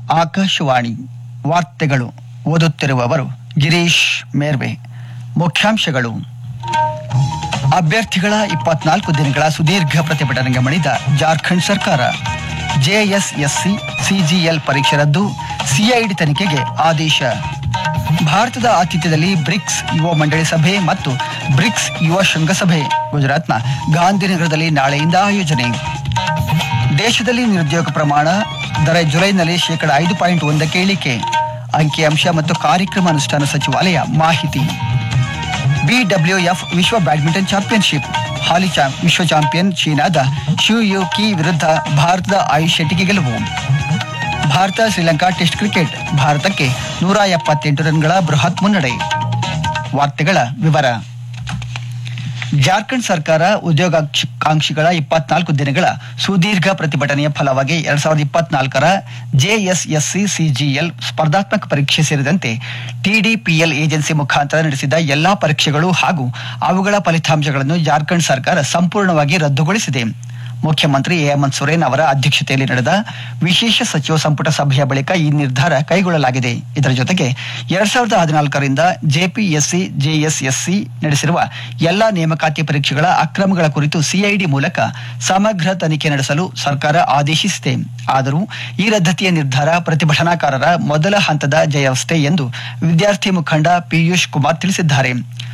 ಆಕಾಶವಾಣಿ ವಾರ್ತೆಗಳು ಓದುತ್ತಿರುವವರು ಗಿರೀಶ್ ಮೇರ್ವೆ ಮುಖ್ಯಾಂಶಗಳು ಅಭ್ಯರ್ಥಿಗಳ ಇಪ್ಪತ್ನಾಲ್ಕು ದಿನಗಳ ಸುದೀರ್ಘ ಪ್ರತಿಭಟನೆಗೆ ಮಣಿದ ಜಾರ್ಖಂಡ್ ಸರ್ಕಾರ ಜೆಎಸ್ಎಸ್ಸಿ ಸಿಜಿಎಲ್ ಪರೀಕ್ಷೆ ರದ್ದು ಸಿಐಡಿ ತನಿಖೆಗೆ ಆದೇಶ ಭಾರತದ ಆತಿಥ್ಯದಲ್ಲಿ ಬ್ರಿಕ್ಸ್ ಯುವ ಮಂಡಳಿ ಸಭೆ ಮತ್ತು ಬ್ರಿಕ್ಸ್ ಯುವ ಶೃಂಗಸಭೆ ಗುಜರಾತ್ನ ಗಾಂಧಿನಗರದಲ್ಲಿ ನಾಳೆಯಿಂದ ಆಯೋಜನೆ ದೇಶದಲ್ಲಿ ನಿರುದ್ಯೋಗ ಪ್ರಮಾಣ ದರ ಜುಲೈನಲ್ಲಿ ಶೇಕಡ ಐದು ಪಾಯಿಂಟ್ ಒಂದಕ್ಕೆ ಇಳಿಕೆ ಅಂಕಿಅಂಶ ಮತ್ತು ಕಾರ್ಯಕ್ರಮ ಅನುಷ್ಠಾನ ಸಚಿವಾಲಯ ಮಾಹಿತಿ ಬಿಡಬ್ಲ್ಯೂಎಫ್ ವಿಶ್ವ ಬ್ಯಾಡ್ಮಿಂಟನ್ ಚಾಂಪಿಯನ್ಶಿಪ್ ಹಾಲಿ ಚಾಂ- ವಿಶ್ವ ಚಾಂಪಿಯನ್ ಚೀನಾದ ಶು ಯು ಕಿ ವಿರುದ್ಧ ಭಾರತದ ಆಯುಷ್ ಶೆಟ್ಟಿಗೆ ಗೆಲುವು ಭಾರತ ಶ್ರೀಲಂಕಾ ಟೆಸ್ಟ್ ಕ್ರಿಕೆಟ್ ಭಾರತಕ್ಕೆ ನೂರ ಎಪ್ಪತ್ತೆಂಟು ರನ್ಗಳ ಬೃಹತ್ ಮುನ್ನಡೆ ವಾರ್ತೆಗಳ ವಿವರ ಜಾರ್ಖಂಡ್ ಸರ್ಕಾರ ಉದ್ಯೋಗಾಕಾಂಕ್ಷಿಗಳ ಇಪ್ಪತ್ನಾಲ್ಕು ದಿನಗಳ ಸುದೀರ್ಘ ಪ್ರತಿಭಟನೆಯ ಫಲವಾಗಿ ಎರಡ್ ಸಾವಿರದ ಇಪ್ಪತ್ನಾಲ್ಕರ ಜೆಎಸ್ಎಸ್ಸಿ ಸಿಜಿಎಲ್ ಸ್ಪರ್ಧಾತ್ಮಕ ಪರೀಕ್ಷೆ ಸೇರಿದಂತೆ ಟಿಡಿಪಿಎಲ್ ಏಜೆನ್ಸಿ ಮುಖಾಂತರ ನಡೆಸಿದ ಎಲ್ಲಾ ಪರೀಕ್ಷೆಗಳು ಹಾಗೂ ಅವುಗಳ ಫಲಿತಾಂಶಗಳನ್ನು ಜಾರ್ಖಂಡ್ ಸರ್ಕಾರ ಸಂಪೂರ್ಣವಾಗಿ ರದ್ದುಗೊಳಿಸಿದೆ ಮುಖ್ಯಮಂತ್ರಿ ಹೇಮಂತ್ ಸೊರೇನ್ ಅವರ ಅಧ್ಯಕ್ಷತೆಯಲ್ಲಿ ನಡೆದ ವಿಶೇಷ ಸಚಿವ ಸಂಪುಟ ಸಭೆಯ ಬಳಿಕ ಈ ನಿರ್ಧಾರ ಕೈಗೊಳ್ಳಲಾಗಿದೆ ಇದರ ಜೊತೆಗೆ ಎರಡ್ ಸಾವಿರದ ಹದಿನಾಲ್ಕರಿಂದ ಜೆಪಿಎಸ್ಸಿ ಜೆಎಸ್ಎಸ್ಸಿ ನಡೆಸಿರುವ ಎಲ್ಲಾ ನೇಮಕಾತಿ ಪರೀಕ್ಷೆಗಳ ಅಕ್ರಮಗಳ ಕುರಿತು ಸಿಐಡಿ ಮೂಲಕ ಸಮಗ್ರ ತನಿಖೆ ನಡೆಸಲು ಸರ್ಕಾರ ಆದೇಶಿಸಿದೆ ಆದರೂ ಈ ರದ್ದತಿಯ ನಿರ್ಧಾರ ಪ್ರತಿಭಟನಾಕಾರರ ಮೊದಲ ಹಂತದ ಜಯವಷ್ಟೇ ಎಂದು ವಿದ್ಯಾರ್ಥಿ ಮುಖಂಡ ಪಿಯೂಷ್ ಕುಮಾರ್ ತಿಳಿಸಿದ್ದಾರೆ